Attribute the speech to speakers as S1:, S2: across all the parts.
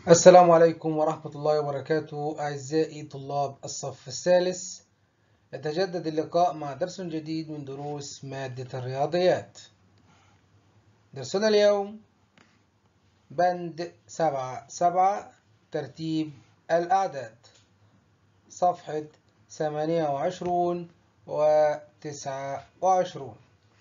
S1: السلام عليكم ورحمة الله وبركاته أعزائي طلاب الصف الثالث يتجدد اللقاء مع درس جديد من دروس مادة الرياضيات درسنا اليوم بند سبعة سبعة ترتيب الأعداد صفحة ثمانية وعشرون وتسعة وعشرون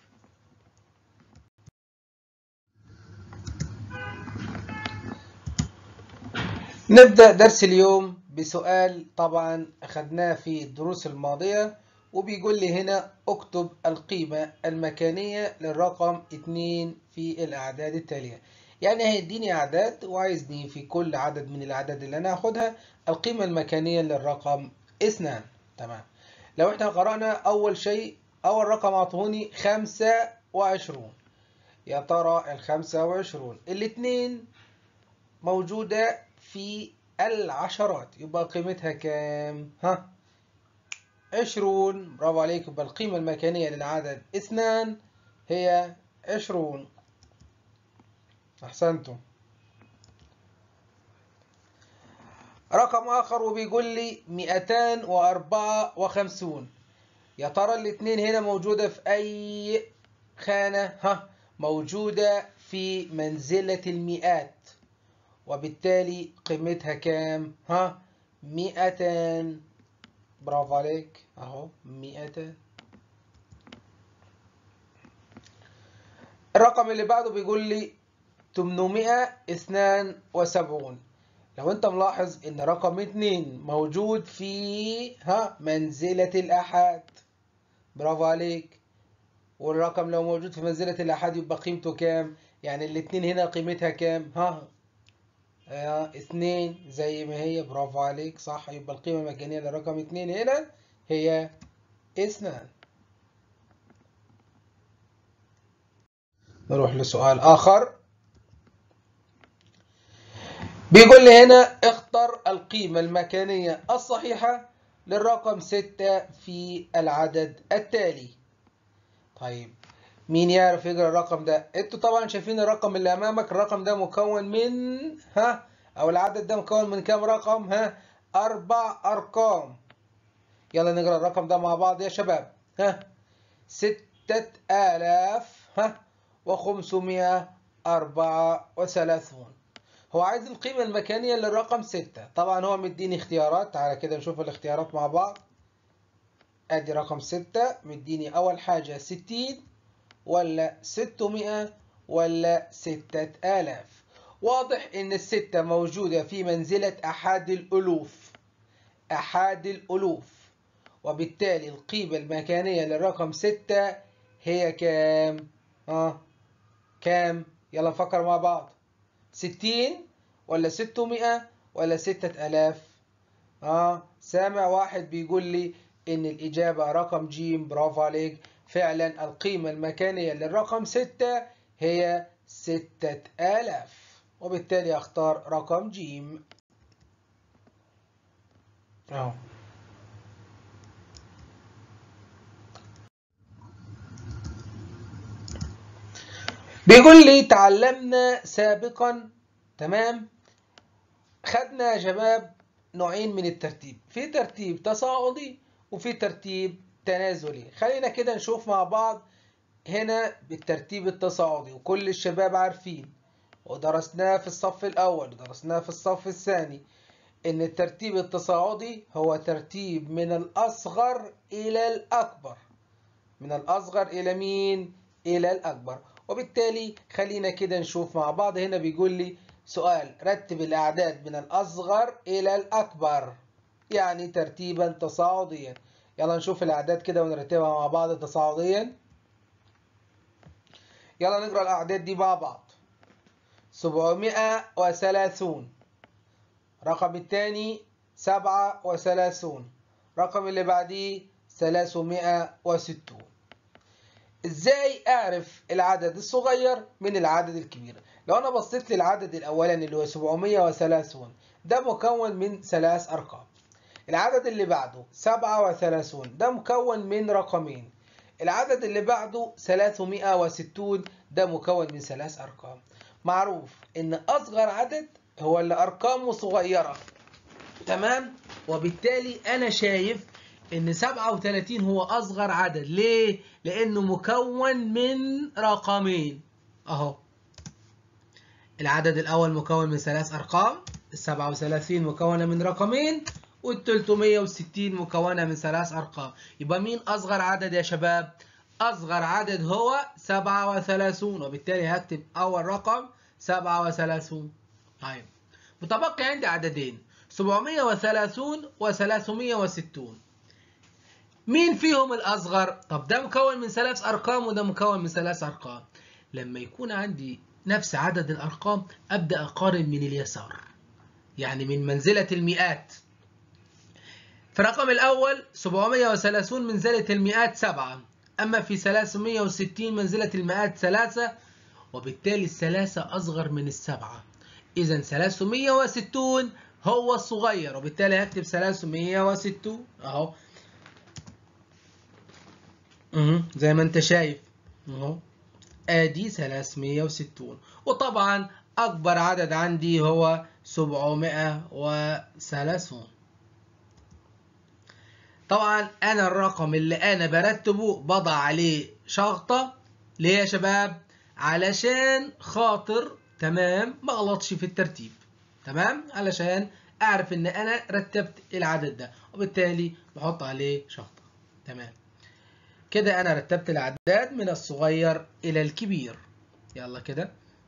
S1: نبدأ درس اليوم بسؤال طبعا أخذناه في الدروس الماضية وبيقول لي هنا اكتب القيمة المكانية للرقم 2 في الأعداد التالية يعني هيديني أعداد وعايزني في كل عدد من الأعداد اللي أنا هاخدها القيمة المكانية للرقم 2 تمام لو احنا قرأنا أول شيء أول رقم أعطوني 25 يا ترى ال 25 الاثنين موجودة في العشرات يبقى قيمتها كام؟ ها؟ عشرون برافو عليك يبقى القيمة المكانية للعدد اثنان هي عشرون أحسنتم رقم آخر وبيقول لي مئتان وأربعة وخمسون يا ترى الاتنين هنا موجودة في أي خانة؟ ها؟ موجودة في منزلة المئات وبالتالي قيمتها كام؟ ها؟ مئتان برافو عليك اهو مئتان الرقم اللي بعده بيقول لي 872 لو انت ملاحظ ان رقم 2 موجود في ها منزلة الآحاد برافو عليك والرقم لو موجود في منزلة الآحاد يبقى قيمته كام؟ يعني الاتنين هنا قيمتها كام؟ ها آه اثنين زي ما هي برافو عليك صح يبقى القيمة المكانية لرقم اثنين هنا هي اثنان نروح لسؤال آخر بيقول لي هنا اختر القيمة المكانية الصحيحة للرقم ستة في العدد التالي طيب مين يعرف يقرا الرقم ده انتوا طبعا شايفين الرقم اللي امامك الرقم ده مكون من ها او العدد ده مكون من كام رقم ها اربع ارقام يلا نقرا الرقم ده مع بعض يا شباب ها ستة آلاف ها وخمسمائة أربعة وثلاثون هو عايز القيمة المكانية للرقم ستة طبعا هو مديني اختيارات تعالى كده نشوف الاختيارات مع بعض ادي رقم ستة مديني اول حاجة ستين ولا 600 ولا 6000 واضح ان الستة موجودة في منزلة احاد الالوف احاد الالوف وبالتالي القيمة المكانية للرقم ستة هي كام اه كام يلا نفكر مع بعض 60 ولا 600 ولا 6000 اه سامع واحد بيقول لي ان الاجابة رقم جيم برافو عليك فعلا القيمة المكانية للرقم ستة هي ستة آلاف وبالتالي أختار رقم جيم أهو بيقول لي تعلمنا سابقا تمام خدنا يا شباب نوعين من الترتيب في ترتيب تصاعدي وفي ترتيب تنازلي خلينا كده نشوف مع بعض هنا بالترتيب التصاعدي وكل الشباب عارفين ودرسناه في الصف الأول ودرسناه في الصف الثاني إن الترتيب التصاعدي هو ترتيب من الأصغر إلى الأكبر من الأصغر إلى مين؟ إلى الأكبر وبالتالي خلينا كده نشوف مع بعض هنا بيقول لي سؤال رتب الأعداد من الأصغر إلى الأكبر يعني ترتيبا تصاعديا يلا نشوف الأعداد كده ونرتبها مع بعض تصاعديا يلا نقرأ الأعداد دي مع بعض سبعمائة وثلاثون رقم الثاني سبعة وثلاثون رقم اللي بعديه ثلاثمائة وستون ازاي اعرف العدد الصغير من العدد الكبير لو انا بصيت للعدد الاولاني اللي هو 730 ده مكون من ثلاث ارقام العدد اللي بعده 37 ده مكون من رقمين العدد اللي بعده 360 ده مكون من ثلاث أرقام معروف إن أصغر عدد هو اللي أرقامه صغيرة تمام وبالتالي أنا شايف إن 37 هو أصغر عدد ليه؟ لأنه مكون من رقمين أهو العدد الأول مكون من ثلاث أرقام ال 37 مكونة من رقمين وال 360 مكونة من ثلاث أرقام يبقى مين أصغر عدد يا شباب؟ أصغر عدد هو 37 وبالتالي هكتب أول رقم 37 طيب متبقي عندي عددين 730 و 360 مين فيهم الأصغر؟ طب ده مكون من ثلاث أرقام وده مكون من ثلاث أرقام لما يكون عندي نفس عدد الأرقام أبدأ أقارن من اليسار يعني من منزلة المئات في الرقم الأول 730 منزلة المئات سبعة أما في 360 منزلة المئات ثلاثة وبالتالي الثلاثة أصغر من السبعة إذا 360 هو الصغير وبالتالي هكتب 360 أهو زي ما أنت شايف أهو ادي 360 وطبعا اكبر عدد عندي هو 730 طبعا انا الرقم اللي انا برتبه بضع عليه شرطة ليه يا شباب علشان خاطر تمام ما غلطش في الترتيب تمام علشان اعرف ان انا رتبت العدد ده وبالتالي بحط عليه شرطة تمام كده انا رتبت الاعداد من الصغير الى الكبير يلا كده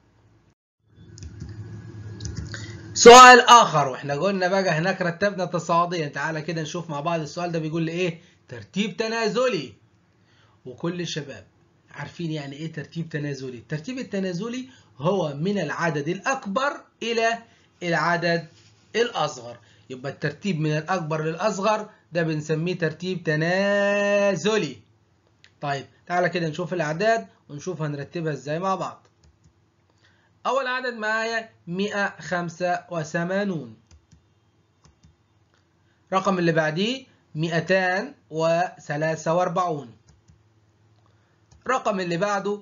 S1: سؤال اخر واحنا قلنا بقى هناك رتبنا تصاعديا تعالى كده نشوف مع بعض السؤال ده بيقول لي ايه ترتيب تنازلي وكل الشباب عارفين يعني ايه ترتيب تنازلي الترتيب التنازلي هو من العدد الاكبر الى العدد الاصغر يبقى الترتيب من الاكبر للاصغر ده بنسميه ترتيب تنازلي طيب تعالى كده نشوف الأعداد ونشوف هنرتبها ازاي مع بعض أول عدد معايا 185 رقم اللي بعديه 243 رقم اللي بعده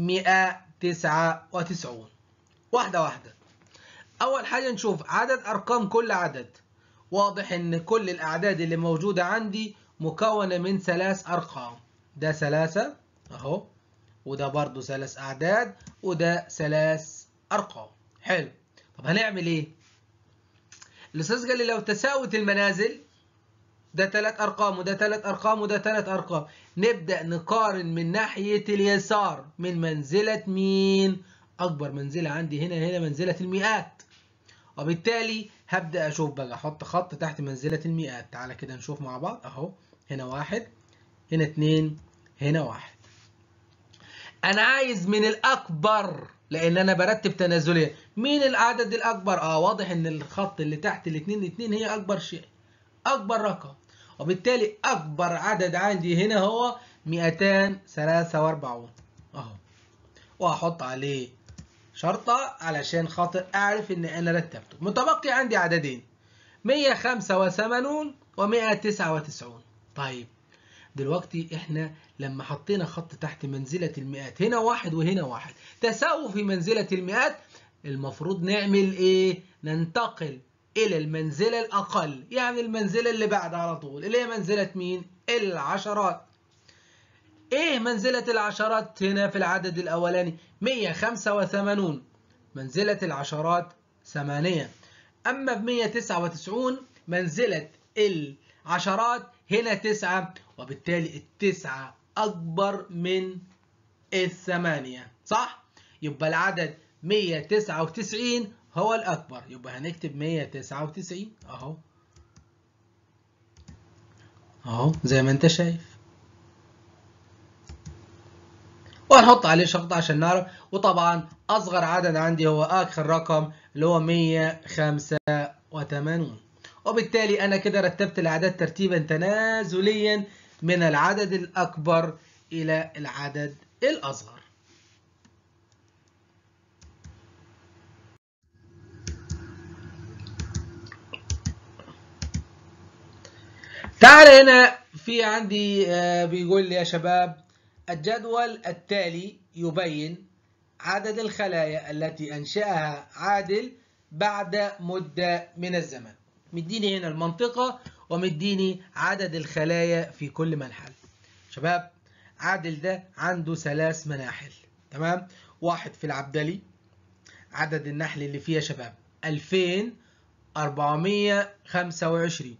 S1: 199 واحدة واحدة أول حاجة نشوف عدد أرقام كل عدد واضح إن كل الأعداد اللي موجودة عندي مكونة من ثلاث أرقام ده ثلاثة اهو وده برضو ثلاث اعداد وده ثلاث ارقام حلو طب هنعمل ايه الاستاذ قال لي لو تساوت المنازل ده ثلاث ارقام وده ثلاث ارقام وده ثلاث ارقام نبدا نقارن من ناحيه اليسار من منزله مين اكبر منزله عندي هنا هنا منزله المئات وبالتالي هبدا اشوف بقى احط خط تحت منزله المئات تعالى كده نشوف مع بعض اهو هنا واحد هنا اتنين هنا واحد انا عايز من الاكبر لان انا برتب تنازليا مين العدد الاكبر اه واضح ان الخط اللي تحت الاتنين اتنين هي اكبر شيء اكبر رقم وبالتالي اكبر عدد عندي هنا هو 243 اهو واحط عليه شرطة علشان خاطر اعرف ان انا رتبته متبقي عندي عددين 185 و 199 طيب دلوقتي احنا لما حطينا خط تحت منزلة المئات هنا واحد وهنا واحد تساووا في منزلة المئات المفروض نعمل ايه ننتقل الى المنزلة الاقل يعني المنزلة اللي بعد على طول اللي هي منزلة مين العشرات ايه منزلة العشرات هنا في العدد الاولاني 185 منزلة العشرات ثمانية اما ب 199 منزلة العشرات هنا تسعة وبالتالي التسعة أكبر من الثمانية صح؟ يبقى العدد 199 هو الأكبر يبقى هنكتب 199 أهو أهو زي ما أنت شايف وهنحط عليه شرط عشان نعرف وطبعا أصغر عدد عندي هو آخر رقم اللي هو 185 وبالتالي أنا كده رتبت الأعداد ترتيبا تنازليا من العدد الأكبر إلى العدد الأصغر تعال هنا في عندي بيقول لي يا شباب الجدول التالي يبين عدد الخلايا التي أنشأها عادل بعد مدة من الزمن مديني هنا المنطقة ومديني عدد الخلايا في كل منحل شباب عادل ده عنده ثلاث مناحل تمام واحد في العبدلي عدد النحل اللي فيها شباب 2425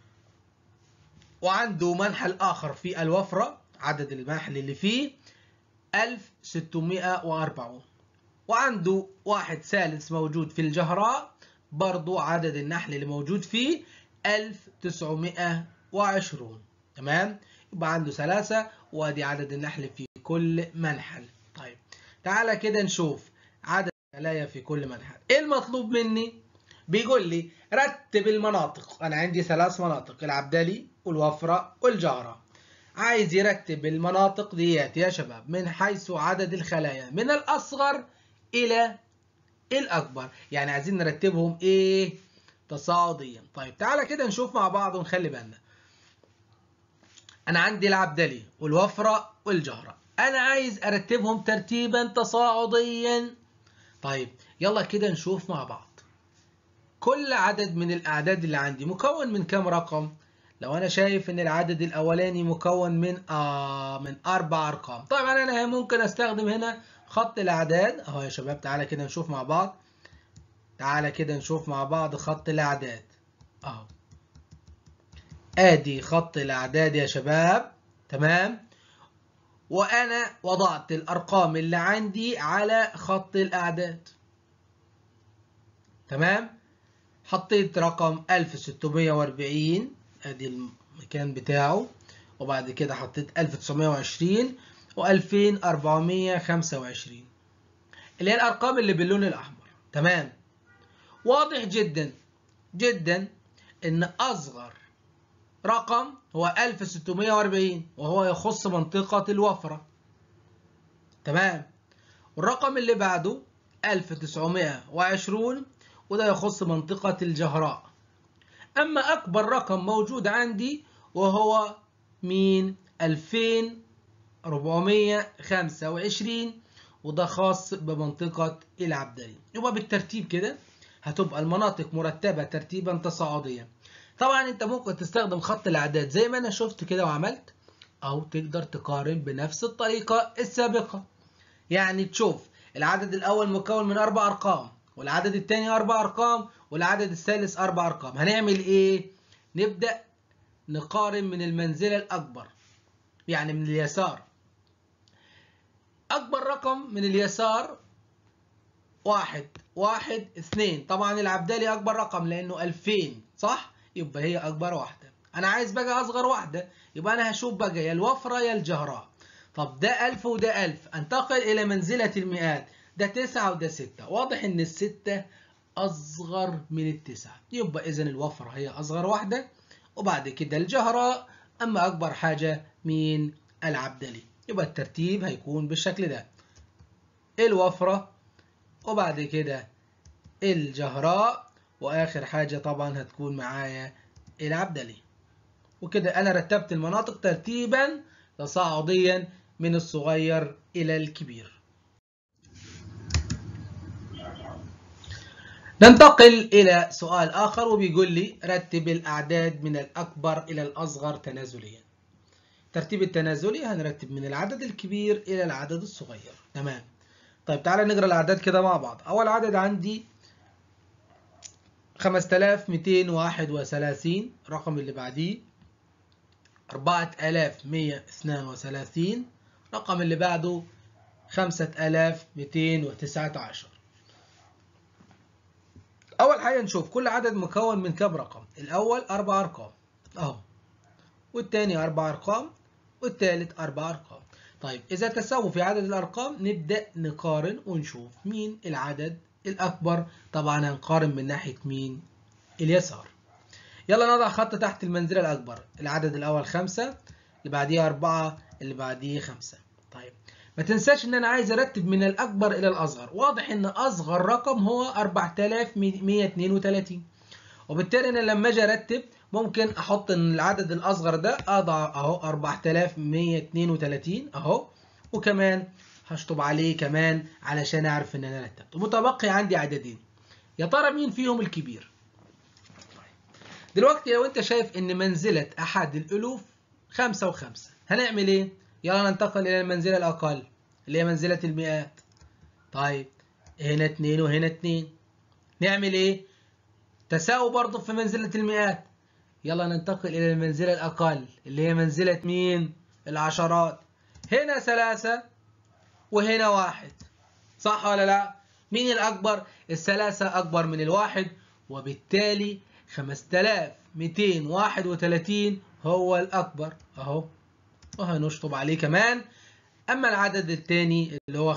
S1: وعنده منحل آخر في الوفرة عدد المناحل اللي فيه 1640 وعنده واحد ثالث موجود في الجهراء برضو عدد النحل اللي موجود فيه 1920 تمام يبقى عنده ثلاثة وادي عدد النحل في كل منحل طيب تعالى كده نشوف عدد الخلايا في كل منحل ايه المطلوب مني بيقول لي رتب المناطق انا عندي ثلاث مناطق العبدلي والوفرة والجهرة عايز يرتب المناطق ديات يا شباب من حيث عدد الخلايا من الاصغر الى الاكبر يعني عايزين نرتبهم ايه تصاعديا طيب تعالى كده نشوف مع بعض ونخلي بالنا انا عندي العبدلي والوفرة والجهرة انا عايز ارتبهم ترتيبا تصاعديا طيب يلا كده نشوف مع بعض كل عدد من الاعداد اللي عندي مكون من كام رقم لو انا شايف ان العدد الاولاني مكون من آه من اربع ارقام طبعا انا ممكن استخدم هنا خط الاعداد اهو يا شباب تعالى كده نشوف مع بعض تعالى كده نشوف مع بعض خط الاعداد اهو ادي خط الاعداد يا شباب تمام وانا وضعت الارقام اللي عندي على خط الاعداد تمام حطيت رقم 1640 ادي المكان بتاعه وبعد كده حطيت 1920 و2425 اللي هي الارقام اللي باللون الاحمر تمام واضح جدا جدا ان اصغر رقم هو 1640 وهو يخص منطقة الوفرة تمام والرقم اللي بعده 1920 وده يخص منطقة الجهراء أما أكبر رقم موجود عندي وهو مين 2425 وده خاص بمنطقة العبدلي يبقى بالترتيب كده هتبقى المناطق مرتبة ترتيبا تصاعديا طبعا انت ممكن تستخدم خط الاعداد زي ما انا شفت كده وعملت او تقدر تقارن بنفس الطريقة السابقة يعني تشوف العدد الاول مكون من اربع ارقام والعدد الثاني اربع ارقام والعدد الثالث اربع ارقام هنعمل ايه نبدأ نقارن من المنزلة الاكبر يعني من اليسار اكبر رقم من اليسار واحد واحد اثنين طبعا العبدالي اكبر رقم لانه 2000 صح يبقى هي اكبر واحده انا عايز بقى اصغر واحده يبقى انا هشوف بقى يا الوفره يا الجهراء طب ده 1000 وده 1000 انتقل الى منزله المئات ده 9 وده 6 واضح ان الستة اصغر من التسعة يبقى اذا الوفره هي اصغر واحده وبعد كده الجهراء اما اكبر حاجه مين العبدلي يبقى الترتيب هيكون بالشكل ده الوفره وبعد كده الجهراء واخر حاجه طبعا هتكون معايا العبدلي وكده انا رتبت المناطق ترتيبا تصاعديا من الصغير الى الكبير ننتقل الى سؤال اخر وبيقول لي رتب الاعداد من الاكبر الى الاصغر تنازليا ترتيب التنازلي هنرتب من العدد الكبير الى العدد الصغير تمام طيب تعالى نقرا الاعداد كده مع بعض اول عدد عندي 5231 الرقم اللي بعديه 4132 الرقم اللي بعده 5219 اول حاجه نشوف كل عدد مكون من كام رقم الاول اربع ارقام اهو والثاني اربع ارقام والثالث اربع ارقام طيب إذا تساووا في عدد الأرقام نبدأ نقارن ونشوف مين العدد الأكبر طبعا هنقارن من ناحية مين اليسار يلا نضع خط تحت المنزلة الأكبر العدد الأول خمسة اللي بعديه أربعة اللي بعديه خمسة طيب ما تنساش إن أنا عايز أرتب من الأكبر إلى الأصغر واضح إن أصغر رقم هو 4132 وبالتالي أنا لما أجي أرتب ممكن احط ان العدد الاصغر ده اضع اهو 4132 اهو وكمان هشطب عليه كمان علشان اعرف ان انا رتبت متبقي عندي عددين يا ترى مين فيهم الكبير دلوقتي لو انت شايف ان منزلة احد الالوف خمسة وخمسة هنعمل ايه يلا ننتقل الى المنزلة الاقل اللي هي منزلة المئات طيب هنا اتنين وهنا اتنين نعمل ايه تساوي برضه في منزلة المئات يلا ننتقل الى المنزلة الاقل اللي هي منزلة مين العشرات هنا ثلاثة وهنا واحد صح ولا لا مين الأكبر الثلاثة أكبر من الواحد وبالتالي 5231 هو الأكبر أهو وهنشطب عليه كمان أما العدد الثاني اللي هو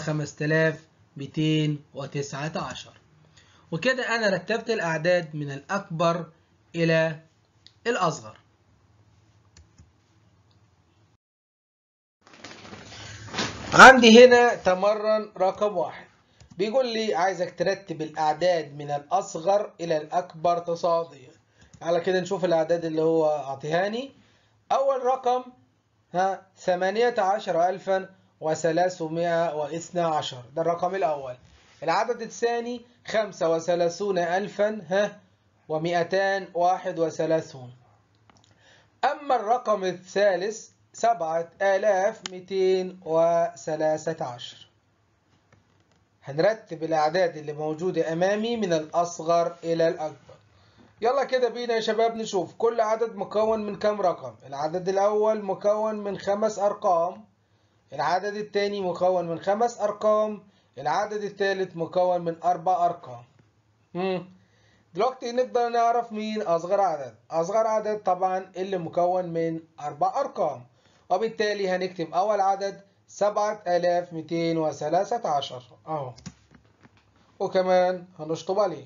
S1: 5219 وكده أنا رتبت الأعداد من الأكبر إلى الأصغر عندي هنا تمرن رقم واحد بيقول لي عايزك ترتب الأعداد من الأصغر إلى الأكبر تصاعديا على كده نشوف الأعداد اللي هو أعطيهاني أول رقم ها ثمانية عشر ألفا وثلاثمائة واثنى عشر ده الرقم الأول العدد الثاني خمسة وثلاثون ألفا ها ومئتان واحد وثلاثون أما الرقم الثالث سبعة آلاف مئتين وثلاثة عشر هنرتب الأعداد اللي موجودة أمامي من الأصغر إلى الأكبر يلا كده بينا يا شباب نشوف كل عدد مكون من كم رقم العدد الأول مكون من خمس أرقام العدد الثاني مكون من خمس أرقام العدد الثالث مكون من أربع أرقام مم. دلوقتي نقدر نعرف مين أصغر عدد أصغر عدد طبعا اللي مكون من أربع أرقام وبالتالي هنكتب أول عدد سبعة آلاف ميتين وثلاثة عشر أهو وكمان هنشطب عليه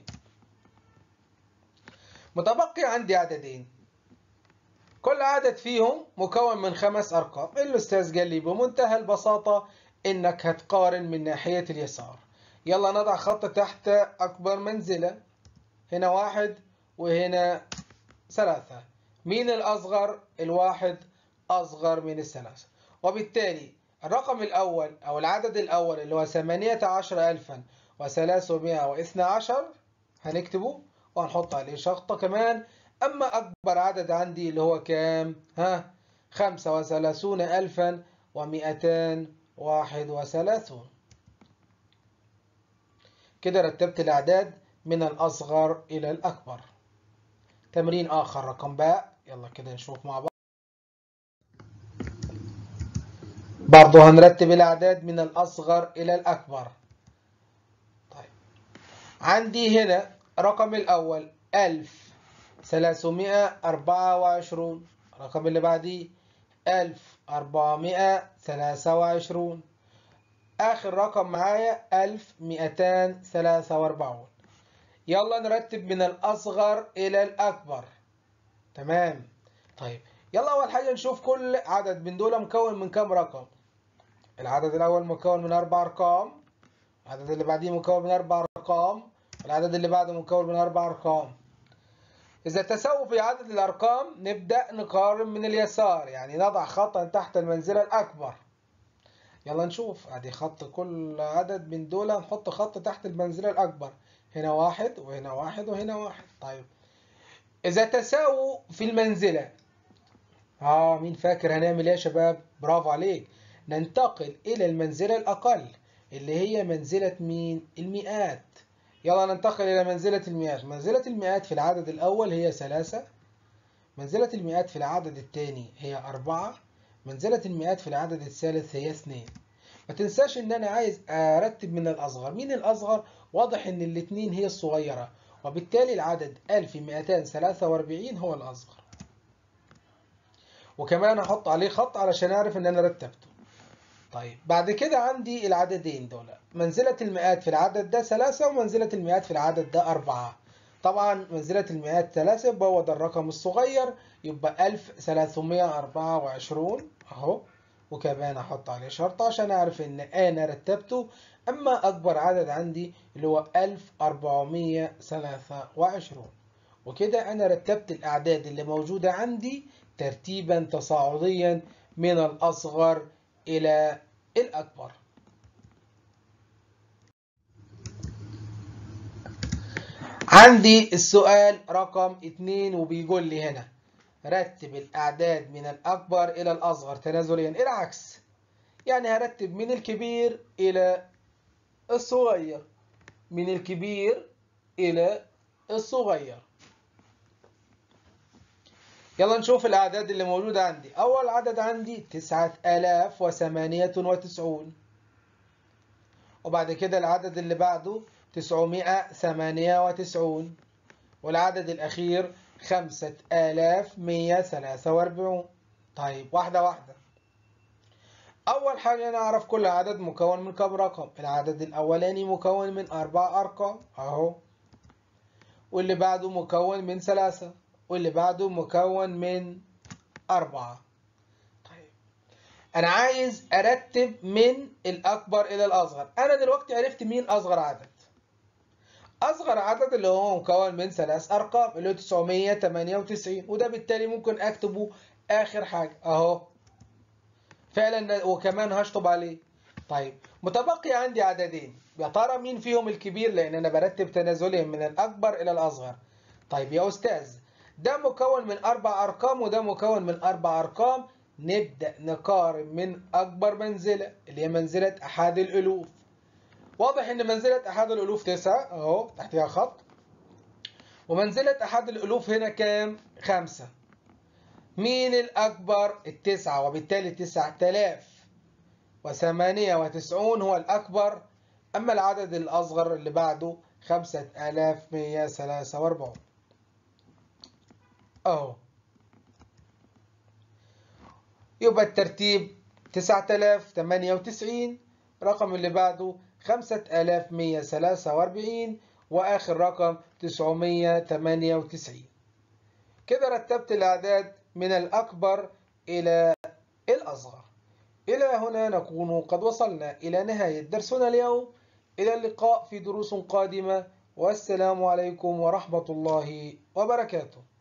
S1: متبقي عندي عددين كل عدد فيهم مكون من خمس أرقام الأستاذ قال لي بمنتهى البساطة إنك هتقارن من ناحية اليسار يلا نضع خط تحت أكبر منزلة هنا واحد وهنا ثلاثة مين الأصغر؟ الواحد أصغر من الثلاثة وبالتالي الرقم الأول أو العدد الأول اللي هو ثمانية عشر ألفا وثلاثمائة واثنى عشر هنكتبه وهنحط عليه شخطة كمان أما أكبر عدد عندي اللي هو كام؟ ها خمسة وثلاثون ألفا ومئتان واحد وثلاثون كده رتبت الأعداد من الأصغر إلى الأكبر تمرين آخر رقم باء يلا كده نشوف مع بعض برضه هنرتب الأعداد من الأصغر إلى الأكبر طيب عندي هنا رقم الأول ألف ثلاثمائة أربعة وعشرون الرقم اللي بعديه ألف أربعمائة ثلاثة وعشرون آخر رقم معايا ألف مئتان ثلاثة وأربعون يلا نرتب من الأصغر إلى الأكبر تمام طيب يلا أول حاجة نشوف كل عدد من دول مكون من كام رقم العدد الأول مكون من أربع أرقام العدد اللي بعديه مكون من أربع أرقام العدد اللي بعده مكون من أربع أرقام إذا تساووا في عدد الأرقام نبدأ نقارن من اليسار يعني نضع خطا تحت المنزلة الأكبر يلا نشوف ادي خط كل عدد من دول نحط خط تحت المنزلة الأكبر هنا واحد وهنا واحد وهنا واحد طيب إذا تساووا في المنزلة اه مين فاكر هنعمل ايه يا شباب برافو عليك ننتقل إلى المنزلة الأقل اللي هي منزلة مين المئات يلا ننتقل إلى منزلة المئات منزلة المئات في العدد الأول هي ثلاثة منزلة المئات في العدد الثاني هي أربعة منزلة المئات في العدد الثالث هي اثنين ما تنساش ان انا عايز ارتب من الاصغر مين الاصغر واضح ان الاثنين هي الصغيرة وبالتالي العدد 1243 هو الاصغر وكمان احط عليه خط علشان اعرف ان انا رتبته طيب بعد كده عندي العددين دول منزلة المئات في العدد ده ثلاثة ومنزلة المئات في العدد ده أربعة طبعا منزلة المئات ثلاثة يبقى هو ده الرقم الصغير يبقى 1324 اهو وكمان احط عليه شرط عشان اعرف ان انا رتبته اما اكبر عدد عندي اللي هو 1423 وكده انا رتبت الاعداد اللي موجودة عندي ترتيبا تصاعديا من الاصغر الى الاكبر عندي السؤال رقم اتنين وبيقول لي هنا رتب الأعداد من الأكبر إلى الأصغر تنازليا العكس يعني هرتب من الكبير إلى الصغير من الكبير إلى الصغير يلا نشوف الأعداد اللي موجودة عندي أول عدد عندي تسعة آلاف وثمانية وتسعون وبعد كده العدد اللي بعده تسعمائة ثمانية وتسعون والعدد الأخير خمسة آلاف مية ثلاثة وأربعون طيب واحدة واحدة أول حاجة نعرف كل عدد مكون من كم رقم العدد الأولاني مكون من أربع أرقام أهو واللي بعده مكون من ثلاثة واللي بعده مكون من أربعة طيب أنا عايز أرتب من الأكبر إلى الأصغر أنا دلوقتي عرفت مين أصغر عدد أصغر عدد اللي هو مكون من ثلاث أرقام اللي هو 998 وده بالتالي ممكن أكتبه آخر حاجة أهو فعلا وكمان هشطب عليه طيب متبقي عندي عددين يا ترى مين فيهم الكبير لأن أنا برتب تنازليا من الأكبر إلى الأصغر طيب يا أستاذ ده مكون من أربع أرقام وده مكون من أربع أرقام نبدأ نقارن من أكبر منزلة اللي هي منزلة أحد الألوف واضح إن منزلة أحد الألوف تسعة أهو تحتها خط ومنزلة أحد الألوف هنا كام؟ خمسة مين الأكبر؟ التسعة وبالتالي تسعة آلاف وثمانية وتسعون هو الأكبر أما العدد الأصغر اللي بعده خمسة آلاف مية ثلاثة وأربعون أهو يبقى الترتيب تسعة آلاف ثمانية وتسعين رقم اللي بعده خمسة آلاف مية ثلاثة وأربعين وآخر رقم تسعمية ثمانية وتسعين كده رتبت الأعداد من الأكبر إلى الأصغر إلى هنا نكون قد وصلنا إلى نهاية درسنا اليوم إلى اللقاء في دروس قادمة والسلام عليكم ورحمة الله وبركاته